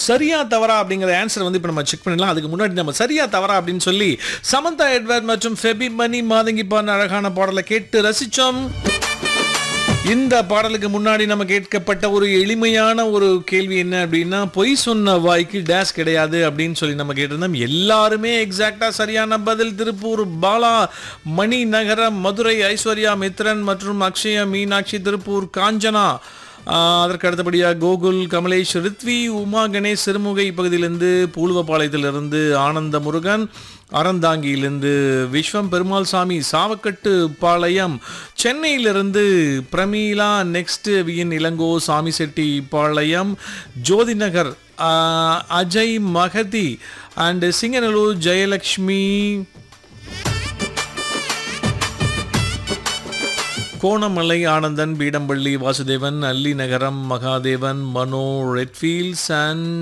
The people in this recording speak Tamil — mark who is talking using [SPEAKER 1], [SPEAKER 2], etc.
[SPEAKER 1] சரியா தவறா அப்படிங்கிற ஆன்சர் வந்து இப்போ நம்ம செக் பண்ணிடலாம் அதுக்கு முன்னாடி நம்ம சரியா தவறா அப்படின்னு சொல்லி சமந்தா எட்வர்ட் மற்றும் ஃபெபி மணி மாதங்கி பாடின அழகான பாடலை கேட்டு ரசிச்சோம் இந்த பாடலுக்கு முன்னாடி நம்ம கேட்கப்பட்ட ஒரு எளிமையான ஒரு கேள்வி என்ன அப்படின்னா பொய் சொன்ன வாய்க்கு டேஸ் கிடையாது அப்படின்னு சொல்லி நம்ம கேட்டிருந்தோம் எல்லாருமே எக்ஸாக்டா சரியான பதில் திருப்பூர் பாலா மணி நகரம் மதுரை ஐஸ்வர்யா மித்ரன் மற்றும் அக்ஷயா மீனாட்சி திருப்பூர் காஞ்சனா ஆஹ் அதற்கு அடுத்தபடியாக கோகுல் கமலேஷ் ரித்வி உமா கணேஷ் சிறுமுகை பகுதியிலிருந்து பூலுவப்பாளையத்திலிருந்து ஆனந்த முருகன் அறந்தாங்கியிலிருந்து விஸ்வம் பெருமாள் சாமி சாவக்கட்டு பாளையம் சென்னையிலிருந்து பிரமீளா நெக்ஸ்ட் வியின் இளங்கோ சாமி செட்டி பாளையம் ஜோதி நகர் ஆஹ் Ajay Magathi and Singanallur Jayalakshmi Konamalai Anandan Peedampalli Vasudevan Alli Nagaram Mahadevan Mano Redfields and